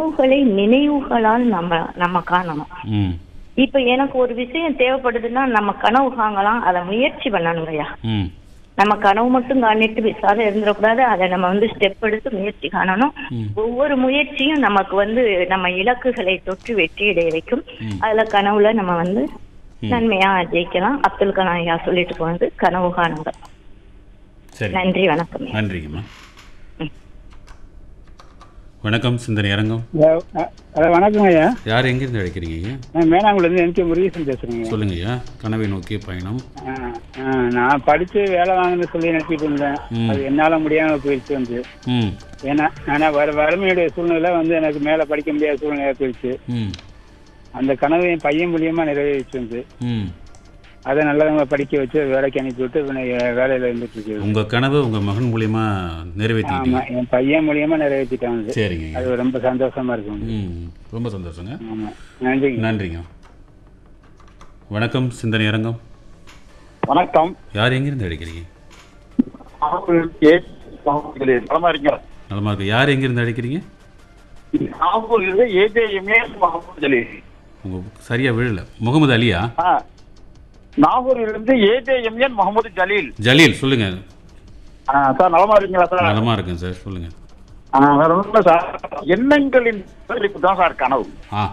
கனவுகளை நினைவுகளால் நம்ம நம்ம காணணும் ம் இப்ப எனக்கு ஒரு விஷயம் தேவைப்படுதுன்னா நம்ம கனவு காணலாம் அதை முயற்சி பண்ணணுங்கய்யா ம் நம்ம கனவு மட்டும் காணிட்டு விசார இருந்துடக்கூடாது அதை நம்ம வந்து ஸ்டெப் எடுத்து முயற்சி காணணும் ம். ஒவ்வொரு முயற்சியும் நமக்கு வந்து நம்ம இலக்குகளை தொற்று வெற்றி அடைய வைக்கும் அதுல கனவுல நம்ம வந்து நன்மையா ஜெயிக்கலாம் அப்துல் கலாம் ஐயா சொல்லிட்டு போனது கனவு காணுங்க சரி நன்றி வணக்கம் நன்றிங்கம்மா வணக்கம் சிந்தனை அரங்கம் ஹலோ வணக்கம் ஐயா யார் எங்கேருந்து அழைக்கிறீங்க ஐயா நான் மேனாங்குலேருந்து என் கே முருகேசன் பேசுகிறேங்க சொல்லுங்க ஐயா கனவை நோக்கிய பயணம் நான் படித்து வேலை வாங்கணும்னு சொல்லி நினச்சிட்டு இருந்தேன் ம். அது என்னால் முடியாமல் போயிடுச்சு வந்து ம் ஏன்னா ஆனால் வர வறுமையுடைய சூழ்நிலை வந்து எனக்கு மேலே படிக்க முடியாத சூழ்நிலையாக போயிடுச்சு ம் அந்த கனவு என் பையன் மூலியமாக நிறைவேறிச்சு வந்து ம் அதை நல்லவங்க படிக்க வச்சு வேலைக்கு அனுப்பி விட்டு இப்போ நான் என் வேலையில் இருந்துட்டு இருக்கு உங்க கனவு உங்க மகன் மூலியமா நிறைவேற்றிட்டீங்க ஆமாம் என் பையன் மூலியமாக நிறைவேற்றிட்டேன் வந்து சரிங்க ஐயா. அது ரொம்ப சந்தோஷமா இருக்கு வந்து ம் ரொம்ப சந்தோஷங்க ஆமாம் நன்றிங்க நன்றிங்க வணக்கம் சிந்தனை அரங்கம் வணக்கம் யார் எங்கிருந்து அழைக்கிறீங்க நலமா இருக்கீங்க நலமா இருக்கு யார் எங்கிருந்து அழைக்கிறீங்க நாகூர்ல ஏஜேஎம்ஏ முகமது ஜலீல் உங்க சரியா விழல முகமது அலியா ஆ. நாகூரிலிருந்து ஏஜேஎம்என் முகமது ஜலீல் ஜலீல் சொல்லுங்க ஆ, சார் நலமா இருக்கீங்களா சார் நலமா இருக்கேன் சார் சொல்லுங்க ஆ, வேற ஒண்ணும் இல்ல சார் எண்ணங்களின் பிரதிபலிப்பு தான் சார் கனவு ஆ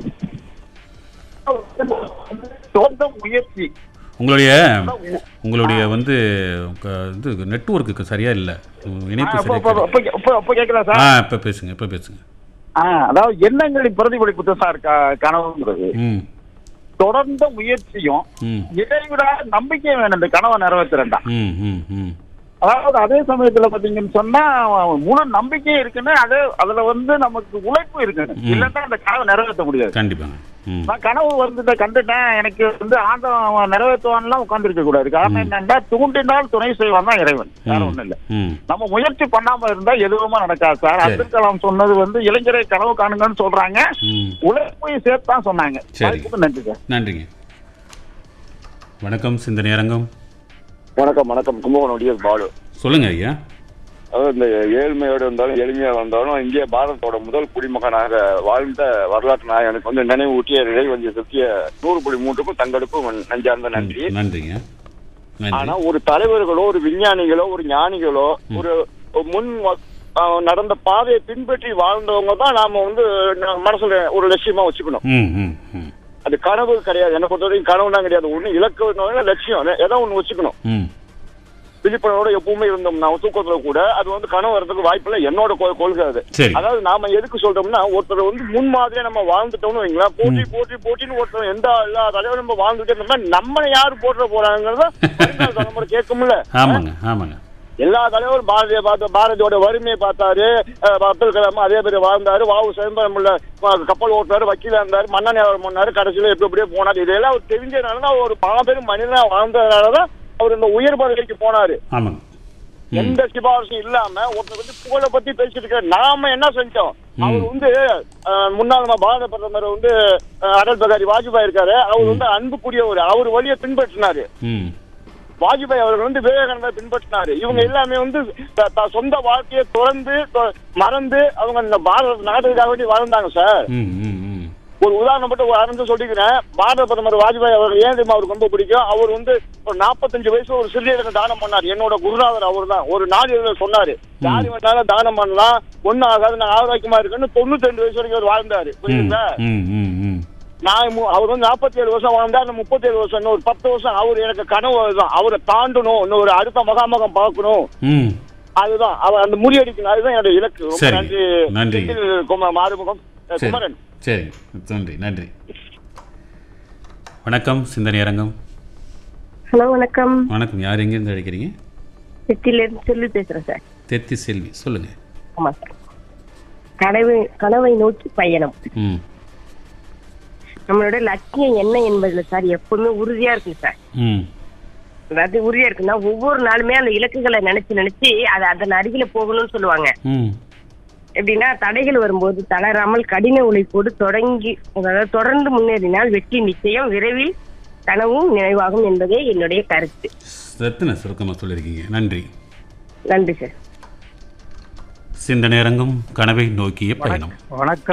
சொந்த முயற்சி உங்களுடைய உங்களுடைய வந்து க- இது நெட்வொர்க்கு சரியா இல்ல ஆ, இணைப்பு இப்ப- சரியா இப்ப- கிடையாது. இப்ப- இப்ப- இப்ப கேக்குதா ஆ சார் இப்ப பேசுங்க இப்ப பேசுங்க ஆ, அதாவது எண்ணங்களின் பிரதிபலிப்பு தான் சார் க- கனவுங்கிறது ம் தொடர்ந்த முயற்சியும் ம் இடைவிடாத நம்பிக்கையும் வேணும் இந்த கனவை நிறைவேற்றுறேன்டா ம் ம் ம் அதாவது அதே சமயத்துல பாத்தீங்கன்னு சொன்னா முழு நம்பிக்கையும் இருக்குன்னு அதே அதுல வந்து நமக்கு உழைப்பு இருக்குன்னு ம். இல்லன்னா அந்த கனவை நிறைவேற்ற முடியாது கண்டிப்பாங்க ம் நான் கனவு வந்து இதை கண்டுட்டேன் எனக்கு வந்து ஆண்டவன் நிறைவேற்றுவான்லாம் உட்கார்ந்திருக்க கூடாது காரணம் என்னன்னா தூண்டினால் துணை செய்வான் தான் இறைவன் வேற ஒண்ணும் இல்ல ம் நம்ம முயற்சி பண்ணாம இருந்தா எதுவுமே நடக்காது சார் சரி. அப்துல் கலாம் சொன்னது வந்து இளைஞரை கனவு காணுங்கன்னு சொல்றாங்க ம் உழைப்பையும் சேர்த்து தான் சொன்னாங்க சரி. வாய்ப்புக்கு நன்றி சார் நன்றிங்க வணக்கம் சிந்தனை அரங்கம் வணக்கம் வணக்கம் கும்பகோணம் டிஎஸ் பாலு சொல்லுங்க ஐயா அதாவது இந்த ஏழ்மையோடு இருந்தாலும் எளிமையா வந்தாலும் இந்திய பாரதத்தோட முதல் குடிமகனாக வாழ்ந்த வரலாற்று நாயகனுக்கு வந்து நினைவு ஊட்டிய நிலை வந்து செலுத்திய நூறு புள்ளி மூன்றுக்கும் தங்களுக்கும் நெஞ்சார்ந்த நன்றி நன்றிங்க ஆனா நன்றி ஒரு தலைவர்களோ ஒரு விஞ்ஞானிகளோ ஒரு ஞானிகளோ ஒரு முன் வ- அஹ் நடந்த பாதையை பின்பற்றி வாழ்ந்தவங்க தான் நாம வந்து ந- மனசுல ஒரு லட்சியமா வச்சுக்கணும் ம் ம் ம் அது கனவு கிடையாது என்ன பொறுத்தவரைக்கும் கனவுலாம் கிடையாது ஒண்ணு இலக்கு லட்சியம் ஏதோ ஒண்ணு வச்சுக்கணும் ம் விழிப்புணர்வோட எப்பவுமே இருந்தோம்னா தூக்கத்துல கூட அது வந்து கனவு வரதுக்கு வாய்ப்பு இல்லை என்னோட கொ- கொள்கை அது சரி அதாவது நாம எதுக்கு சொல்றோம்னா ஒருத்தர் வந்து முன்மாதிரியா நம்ம வாழ்ந்துட்டோம்னு வைங்களேன் போட்டி போட்டி போட்டின்னு ஒருத்தர் எந்த எல்லா தலைவரும் நம்ம வாழ்ந்துட்டே இருந்தோம்னா நம்மளை யாரு போட்டுற போறாங்கிறத வருங்கால தலைமுறை கேட்கும்ல ஆமாங்க ஆமாங்க எல்லா தலைவரும் பாரதிய பார்த்த பாரதியோட வறுமையை பார்த்தாரு அஹ் அப்துல் கலாம் அதே மாதிரி வாழ்ந்தாரு வாவு சிதம்பரமுள்ள கப்பல் ஓட்டுறாரு வக்கீலா இருந்தாரு மன்னன் பண்ணாரு கடைசியில எப்படி எப்படியே போனாரு இதெல்லாம் அவர் தெரிஞ்சதுனாலதான் ஒரு மாபெரும் மனிதனா வாழ்ந்ததுனாலதான் அவர் இந்த உயர் பதவிக்கு போனாரு ஆமாங்க ம் எந்த சிபாரிசும் இல்லாம ஒருத்தர் வந்து புகழை பத்தி பேசிட்டு இருக்காரு நாம என்ன செஞ்சோம் அவர் வந்து அஹ், முன்னாள் நம்ம பாரத பிரதமர் வந்து அஹ், அடல் பிகாரி வாஜ்பாய் இருக்காரு அவர் வந்து அன்புக்குரியவர் அவர் வழியை பின்பற்றினாரு ம் வாஜ்பாய் அவர்கள் வந்து விவேகானந்தர் பின்பற்றினாரு இவங்க எல்லாமே வந்து த- த- சொந்த வாழ்க்கையை துறந்து தொ- மறந்து அவங்க இந்த பாரத நாட்டுக்காக வேண்டி வாழ்ந்தாங்க சார் ம் ம் ம் ஒரு உதாரணம் மட்டும் ஒரு ஆரம்பிச்சு சொல்லிக்கிறேன் பாரத பிரதமர் வாஜ்பாய் அவர்கள் ஏன் தெரியுமா அவருக்கு ரொம்ப பிடிக்கும் அவர் வந்து ஒரு நாற்பத்தஞ்சு வயசுல ஒரு சிறியருக்கு தானம் பண்ணார் என்னோட குருநாதர் அவர் தான் ஒரு நாடு சொன்னாரு யாரு வேணாலும் தானம் பண்ணலாம் ஒன்னும் ஆகாது நான் ஆரோக்கியமா இருக்குன்னு தொண்ணூத்தி ரெண்டு வயசு வரைக்கும் அவர் வாழ்ந்தாரு புரியுதுங்களா ம் ம் ம் நான் மு- அவர் வந்து நாற்பத்தி ஏழு வருஷம் வாழ்ந்தார் நான் முப்பத்தி ஏழு வருஷம் இன்னும் ஒரு பத்து வருஷம் அவர் எனக்கு கனவு அதுதான் அவரை தாண்டணும் இன்னும் ஒரு அடுத்த மகாமகம் பார்க்கணும் ம் அதுதான் அவர் அந்த முறியடிக்கணும் அதுதான் என்னோட இலக்கு ரொம்ப சரி. நன்றி நன்றி. செந்தில் குமார் மாறுமுகம் அஹ், சரி குமரன் சரி நன்றி நன்றி வணக்கம் சிந்தனை அரங்கம் ஹலோ வணக்கம் வணக்கம் யார் எங்கேருந்து அழைக்கிறீங்க சித்திலேருந்து சொல்லி பேசுறேன் சார் தெத்தி செல்வி சொல்லுங்க ஆமா சார் கனவு கனவை நோக்கி பயணம் ம் நம்மளோட லட்சியம் என்ன என்பதுல சார் எப்பவுமே உறுதியா இருக்கு சார் ம் அதாவது உறுதியா இருக்குன்னா ஒவ்வொரு நாளுமே அந்த இலக்குகளை நினைச்சு நினைச்சு அது அதன் அருகில போகணும்னு சொல்லுவாங்க ம் எப்படின்னா தடைகள் வரும்போது தளராமல் கடின உழைப்போடு தொடங்கி அதாவது தொடர்ந்து முன்னேறினால் வெற்றி நிச்சயம் விரைவில் கனவும் நினைவாகும் என்பதே என்னுடைய கருத்து ரத்தின சுருக்கமாக சொல்லியிருக்கீங்க நன்றி நன்றி சார் சிந்தனை அரங்கம் கனவை நோக்கிய பயணம் வணக்கம்